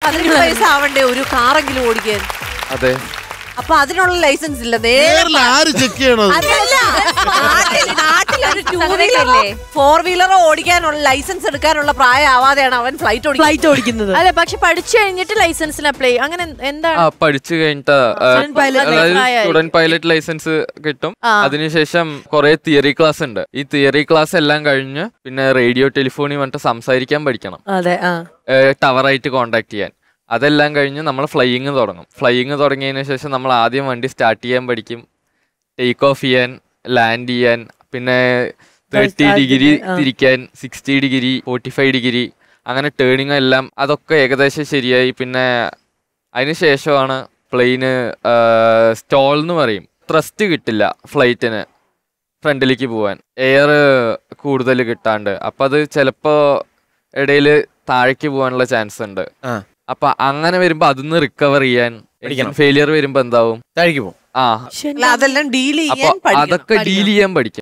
പതിനെട്ട് വയസ്സാവണ്ടേ ഒരു കാറെങ്കിലും ഓടിക്കാൻ അതെ അപ്പൊ അതിനുള്ള ലൈസൻസ് ഇല്ല നേരെ നേരിൽ ആര് ചെക്ക് ചെയ്യണത് അതല്ല നാട്ടിൽ നാട്ടിലൊരു ടൂ വീലറോ ഫോർ വീലറോ ഓടിക്കാനുള്ള ലൈസൻസ് എടുക്കാനുള്ള പ്രായമാവാതെയാണ് അവൻ ഫ്ലൈറ്റ് ഓടിക്കുന്നത് ഫ്ലൈറ്റ് ഓടിക്കുന്നത് അല്ല പക്ഷെ പഠിച്ചു കഴിഞ്ഞിട്ട് ലൈസൻസിന് അപ്ലൈ അങ്ങനെ എന്താണ് ആ പഠിച്ചു കഴിഞ്ഞിട്ട് ആ, Student pilot അതായത് ആയി. സ്റ്റുഡന്റ് പൈലറ്റ് ലൈസൻസ് കിട്ടും ആ. അതിനുശേഷം കുറെ തിയറി ക്ലാസ് ഉണ്ട് ഈ തിയറി ക്ലാസ് എല്ലാം കഴിഞ്ഞ് പിന്നെ റേഡിയോ ടെലിഫോണിൽ വന്നിട്ട് സംസാരിക്കാൻ പഠിക്കണം അതെ ആ ടവറായിട്ട് കോണ്ടാക്ട് ചെയ്യാൻ അതെല്ലാം കഴിഞ്ഞ് നമ്മൾ ഫ്ലൈയിങ് തുടങ്ങും ഫ്ലൈയിങ് തുടങ്ങിയതിന് ശേഷം നമ്മൾ ആദ്യം വണ്ടി സ്റ്റാർട്ട് ചെയ്യാൻ പഠിക്കും ടേക്ക് ഓഫ് ചെയ്യാൻ ലാൻഡ് ചെയ്യാൻ പിന്നെ തേർട്ടി start ഡിഗ്രി ചെയ്യാൻ, ആ. തിരിക്കാൻ sixty degree forty five degree അങ്ങനെ ടേണിങ് എല്ലാം അതൊക്കെ ഏകദേശം ശരിയായി പിന്നെ അതിന് ശേഷമാണ് പ്ലെയിന് സ്റ്റോൾ എന്ന് പറയും ത്രസ്റ്റ് കിട്ടില്ല ഫ്ലൈറ്റിന് ഫ്രണ്ടിലേക്ക് പോവാൻ എയർ കൂടുതൽ കിട്ടാണ്ട് അപ്പം അത് ചിലപ്പോൾ ഇടയിൽ താഴേക്ക് പോകാനുള്ള ചാൻസ് ഉണ്ട് ആ. അപ്പൊ അങ്ങനെ വരുമ്പോ അതിന്ന് റിക്കവർ ചെയ്യാൻ പഠിക്കണം. ഫെയിലിയർ വരുമ്പോ എന്താവും താഴേക്ക് പോകും ആ അല്ല, അതെല്ലാം ഡീൽ അപ്പൊ ചെയ്യാൻ പഠിക്കണം അതൊക്കെ ഡീൽ ചെയ്യാൻ പഠിക്കും